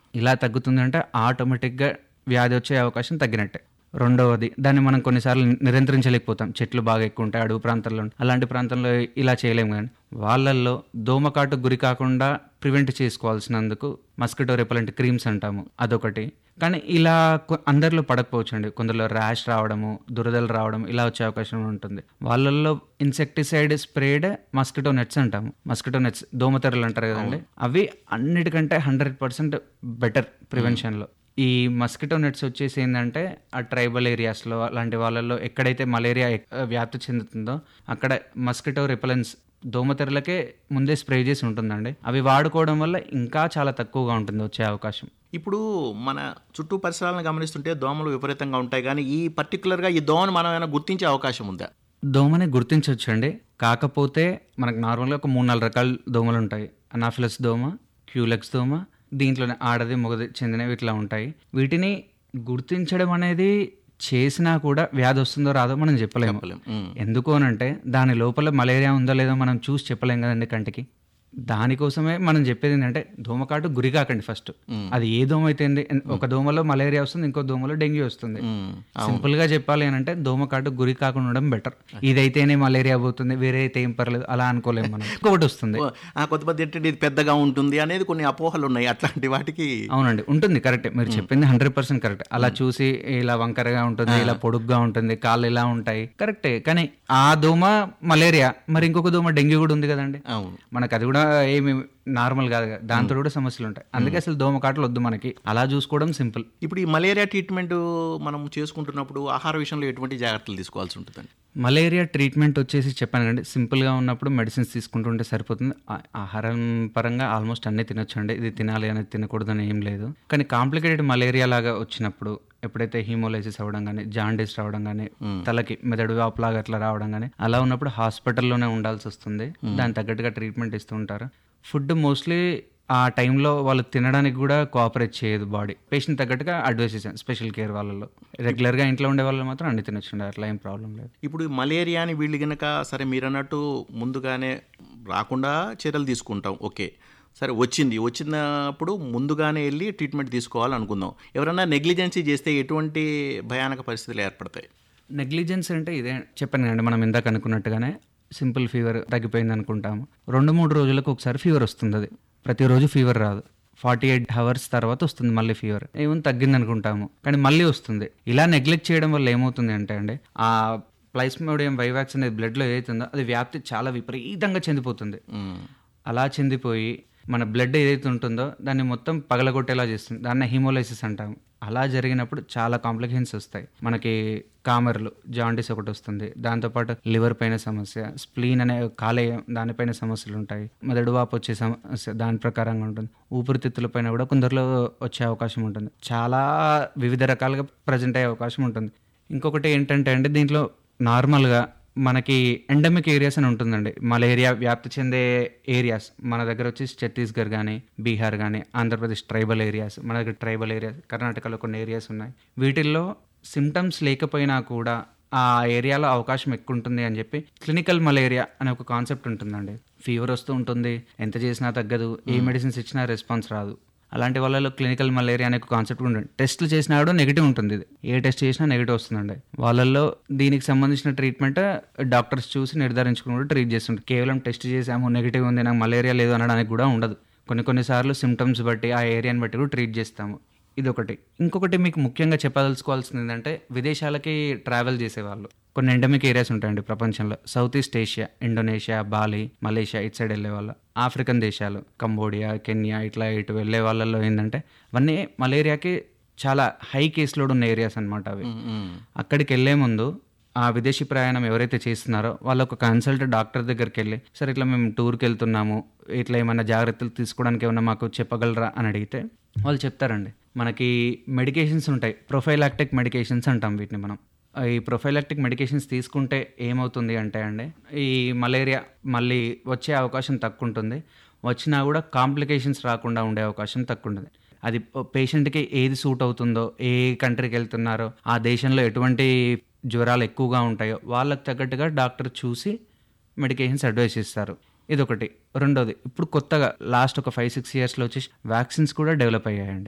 ఇలా తగ్గుతుంది అంటే ఆటోమేటిక్గా వ్యాధి వచ్చే అవకాశం తగ్గినట్టే రెండవది దాన్ని మనం కొన్నిసార్లు నిరంతరించలేకపోతాం చెట్లు బాగా ఎక్కువ ఉంటాయి అడవి ప్రాంతాల్లో ఉంటాయి. అలాంటి ప్రాంతంలో ఇలా చేయలేము కానీ వాళ్ళల్లో దోమకాటు గురి కాకుండా ప్రివెంట్ చేసుకోవాల్సినందుకు మస్కిటో రెపలెంట్ క్రీమ్స్ అంటాము అదొకటి కానీ ఇలా కొ- అందరిలో పడకపోవచ్చు అండి కొందరిలో ర్యాష్ రావడము దురదలు రావడం ఇలా వచ్చే అవకాశం ఉంటుంది వాళ్ళల్లో ఇన్సెక్టిసైడ్ స్ప్రేడ్ మస్కిటో నెట్స్ అంటాము మస్కిటో నెట్స్ దోమతెరలు అంటారు కదండి అవి అన్నిటికంటే హండ్రెడ్ పర్సెంట్ బెటర్ ప్రివెన్షన్లో ఈ మస్కిటో నెట్స్ వచ్చేసి ఏంటంటే ఆ ట్రైబల్ ఏరియాస్లో అలాంటి వాళ్ళల్లో ఎక్కడైతే మలేరియా ఎక్- వ్యాప్తి చెందుతుందో అక్కడ మస్కిటో రిపలెన్స్ దోమతెరలకే ముందే స్ప్రే చేసి ఉంటుందండి అవి వాడుకోవడం వల్ల ఇంకా చాలా తక్కువగా ఉంటుంది వచ్చే అవకాశం ఇప్పుడు మన చుట్టూ పరిసరాలను గమనిస్తుంటే దోమలు విపరీతంగా ఉంటాయి కానీ ఈ పర్టికులర్గా ఈ దోమను మనం ఏమైనా గుర్తించే అవకాశం ఉందా దోమని గుర్తించవచ్చండి కాకపోతే మనకు నార్మల్గా ఒక మూడు నాలుగు రకాల దోమలు ఉంటాయి అనాఫిలస్ దోమ క్యూలెక్స్ దోమ దీంట్లోనే ఆడది మొగది చెందినవి ఇట్లా ఉంటాయి వీటిని గుర్తించడం అనేది చేసినా కూడా వ్యాధి వస్తుందో రాదో మనం చెప్పలేము చెప్పలేం. ఉమ్. ఎందుకు అనంటే దాని లోపల మలేరియా ఉందో లేదో మనం చూసి చెప్పలేం కదండి కంటికి దానికోసమే మనం చెప్పేది ఏంటంటే దోమకాటు గురి కాకండి ఫస్ట్ అది ఏ దోమ అయితే ఏంది, ఒక దోమలో మలేరియా వస్తుంది ఇంకో దోమలో డెంగ్యూ వస్తుంది ఉమ్. సింపుల్ గా చెప్పాలి అని అంటే దోమకాటు గురి కాకుండా ఉండడం బెటర్ ఇదైతేనే మలేరియా పోతుంది వేరే అయితే ఏం పర్లేదు అలా అనుకోలేము మనం ఇంకొకటి వస్తుంది ఆ కొంతమంది ఏంటంటే ఇది పెద్దగా ఉంటుంది అనేది కొన్ని అపోహలు ఉన్నాయి అట్లాంటి వాటికి అవునండి ఉంటుంది కరెక్టే మీరు చెప్పింది హండ్రెడ్ పర్సెంట్ కరెక్ట్ అలా చూసి ఇలా వంకరగా ఉంటుంది ఇలా పొడుగ్గా ఉంటుంది కాళ్ళు ఇలా ఉంటాయి కరెక్టే కానీ ఆ దోమ మలేరియా మరి ఇంకొక దోమ డెంగ్యూ కూడా ఉంది కదండి అవును మనకు అది కూడా ఏమి నార్మల్ కాదు కదా దాంతో కూడా సమస్యలు ఉంటాయి అందుకే అసలు దోమ కాటలు వద్దు మనకి అలా చూసుకోవడం సింపుల్ ఇప్పుడు ఈ మలేరియా ట్రీట్మెంట్ మనం చేసుకుంటున్నప్పుడు ఆహార విషయంలో ఎటువంటి జాగ్రత్తలు తీసుకోవాల్సి ఉంటుందండి మలేరియా ట్రీట్మెంట్ వచ్చేసి చెప్పాను కండి సింపుల్గా ఉన్నప్పుడు మెడిసిన్స్ తీసుకుంటుంటే సరిపోతుంది ఆ- ఆహారం పరంగా ఆల్మోస్ట్ అన్నీ తినొచ్చు అండి ఇది తినాలి అనేది తినకూడదని ఏం లేదు కానీ కాంప్లికేటెడ్ మలేరియా లాగా వచ్చినప్పుడు ఎప్పుడైతే హీమోలైసిస్ అవ్వడం కానీ జాండీస్ రావడం కానీ తలకి మెదడు వాపులాగా అట్లా రావడం కానీ అలా ఉన్నప్పుడు హాస్పిటల్లోనే ఉండాల్సి వస్తుంది దానికి తగ్గట్టుగా ట్రీట్మెంట్ ఇస్తూ ఉంటారు ఫుడ్ మోస్ట్లీ ఆ టైంలో వాళ్ళు తినడానికి కూడా కోఆపరేట్ చేయదు బాడీ పేషెంట్ తగ్గట్టుగా అడ్వైస్ ఇచ్చాను స్పెషల్ కేర్ వాళ్ళలో రెగ్యులర్గా ఇంట్లో ఉండే వాళ్ళు మాత్రం అన్ని తినొచ్చుండే అట్లా ఏం ప్రాబ్లం లేదు ఇప్పుడు ఈ మలేరియాని వీళ్ళు గనక సరే మీరు అన్నట్టు ముందుగానే రాకుండా చర్యలు తీసుకుంటాం ఓకే సరే వచ్చింది వచ్చినప్పుడు ముందుగానే వెళ్ళి ట్రీట్మెంట్ తీసుకోవాలి అనుకుందాం ఎవరైనా నెగ్లిజెన్సీ చేస్తే ఎటువంటి భయానక పరిస్థితులు ఏర్పడతాయి నెగ్లిజెన్స్ అంటే ఇదే చెప్పాను కదండి మనం ఇందాక అనుకున్నట్టుగానే సింపుల్ ఫీవర్ తగ్గిపోయింది అనుకుంటాము రెండు మూడు రోజులకు ఒకసారి ఫీవర్ వస్తుంది అది ప్రతిరోజు ఫీవర్ రాదు ఫార్టీ ఎయిట్ అవర్స్ తర్వాత వస్తుంది మళ్ళీ ఫీవర్ ఏమో తగ్గింది అనుకుంటాము కానీ మళ్ళీ వస్తుంది ఇలా నెగ్లెక్ట్ చేయడం వల్ల ఏమవుతుంది అంటే అండి ఆ ప్లైస్మోడియం వైవాక్స్ అనేది బ్లడ్లో ఏదైతుందో అది వ్యాప్తి చాలా విపరీతంగా చెందిపోతుంది ఉమ్. అలా చెందిపోయి మన బ్లడ్ ఏదైతే ఉంటుందో దాన్ని మొత్తం పగలగొట్టేలా చేస్తుంది దాన్ని హీమోలైసిస్ అంటాం అలా జరిగినప్పుడు చాలా కాంప్లికేషన్స్ వస్తాయి మనకి కామర్లు జాండీస్ ఒకటి వస్తుంది దాంతోపాటు లివర్ పైన సమస్య స్ప్లీన్ అనే కాలేయం దానిపైన సమస్యలు ఉంటాయి మెదడు వాపు వచ్చే సమస్య దాని ప్రకారంగా ఉంటుంది ఊపిరితిత్తుల పైన కూడా కొందరిలో వచ్చే అవకాశం ఉంటుంది చాలా వివిధ రకాలుగా ప్రజెంట్ అయ్యే అవకాశం ఉంటుంది ఇంకొకటి ఏంటంటే అండి దీంట్లో నార్మల్గా మనకి ఎండమిక్ ఏరియాస్ అని ఉంటుందండి మలేరియా వ్యాప్తి చెందే ఏరియాస్ మన దగ్గర వచ్చి ఛత్తీస్గఢ్ కానీ బీహార్ కానీ ఆంధ్రప్రదేశ్ ట్రైబల్ ఏరియాస్ మన దగ్గర ట్రైబల్ ఏరియాస్ కర్ణాటకలో కొన్ని ఏరియాస్ ఉన్నాయి వీటిల్లో సిమ్టమ్స్ లేకపోయినా కూడా ఆ ఏరియాలో అవకాశం ఎక్కువ ఉంటుంది అని చెప్పి క్లినికల్ మలేరియా అనే ఒక కాన్సెప్ట్ ఉంటుందండి ఫీవర్ వస్తూ ఉంటుంది ఎంత చేసినా తగ్గదు ఏ మెడిసిన్స్ ఇచ్చినా రెస్పాన్స్ రాదు అలాంటి వాళ్ళలో క్లినికల్ మలేరియా అనే కాన్సెప్ట్ ఉంటుంది టెస్ట్లు చేసినా కూడా నెగిటివ్ ఉంటుంది ఇది ఏ టెస్ట్ చేసినా నెగిటివ్ వస్తుందండి వాళ్ళల్లో దీనికి సంబంధించిన ట్రీట్మెంట్ డాక్టర్స్ చూసి నిర్ధారించుకుని కూడా ట్రీట్ చేస్తుంటారు కేవలం టెస్ట్ చేసాము నెగిటివ్ ఉంది నాకు మలేరియా లేదు అనడానికి కూడా ఉండదు కొన్ని కొన్నిసార్లు సిమ్టమ్స్ బట్టి ఆ ఏరియాని బట్టి కూడా ట్రీట్ చేస్తాము ఇదొకటి ఇంకొకటి మీకు ముఖ్యంగా చెప్పదలుచుకోవాల్సింది ఏంటంటే విదేశాలకి ట్రావెల్ చేసేవాళ్ళు కొన్ని ఎండమిక్ ఏరియాస్ ఉంటాయండి ప్రపంచంలో south east Asia Indonesia Bali Malaysia ఇటు సైడ్ వెళ్ళే వాళ్ళు ఆఫ్రికన్ దేశాలు కంబోడియా కెన్యా ఇట్లా ఇటు వెళ్ళే వాళ్ళల్లో ఏంటంటే అవన్నీ మలేరియాకి చాలా హై కేస్ లోడ్ ఉన్న ఏరియాస్ అనమాట అవి ఉమ్. అక్కడికి వెళ్ళే ముందు ఆ విదేశీ ప్రయాణం ఎవరైతే చేస్తున్నారో వాళ్ళు ఒక కన్సల్ట్ డాక్టర్ దగ్గరికి వెళ్ళి సరే ఇట్లా మేము టూర్కి వెళ్తున్నాము ఇట్లా ఏమైనా జాగ్రత్తలు తీసుకోవడానికి ఏమైనా మాకు చెప్పగలరా అని అడిగితే వాళ్ళు చెప్తారండి మనకి మెడికేషన్స్ ఉంటాయి ప్రొఫైలాక్టిక్ మెడికేషన్స్ అంటాం వీటిని మనం ఈ ప్రొఫైలాక్టిక్ మెడికేషన్స్ తీసుకుంటే ఏమవుతుంది అంటే అండి ఈ మలేరియా మళ్ళీ వచ్చే అవకాశం తక్కువ ఉంటుంది వచ్చినా కూడా కాంప్లికేషన్స్ రాకుండా ఉండే అవకాశం తక్కువ ఉంటుంది అది పేషెంట్కి ఏది సూట్ అవుతుందో ఏ కంట్రీకి వెళ్తున్నారో ఆ దేశంలో ఎటువంటి జ్వరాలు ఎక్కువగా ఉంటాయో వాళ్ళకి తగ్గట్టుగా డాక్టర్ చూసి మెడికేషన్స్ అడ్వైస్ ఇస్తారు ఇదొకటి రెండోది ఇప్పుడు కొత్తగా లాస్ట్ ఒక ఫైవ్ సిక్స్ ఇయర్స్లో వచ్చేసి వ్యాక్సిన్స్ కూడా డెవలప్ అయ్యాయండి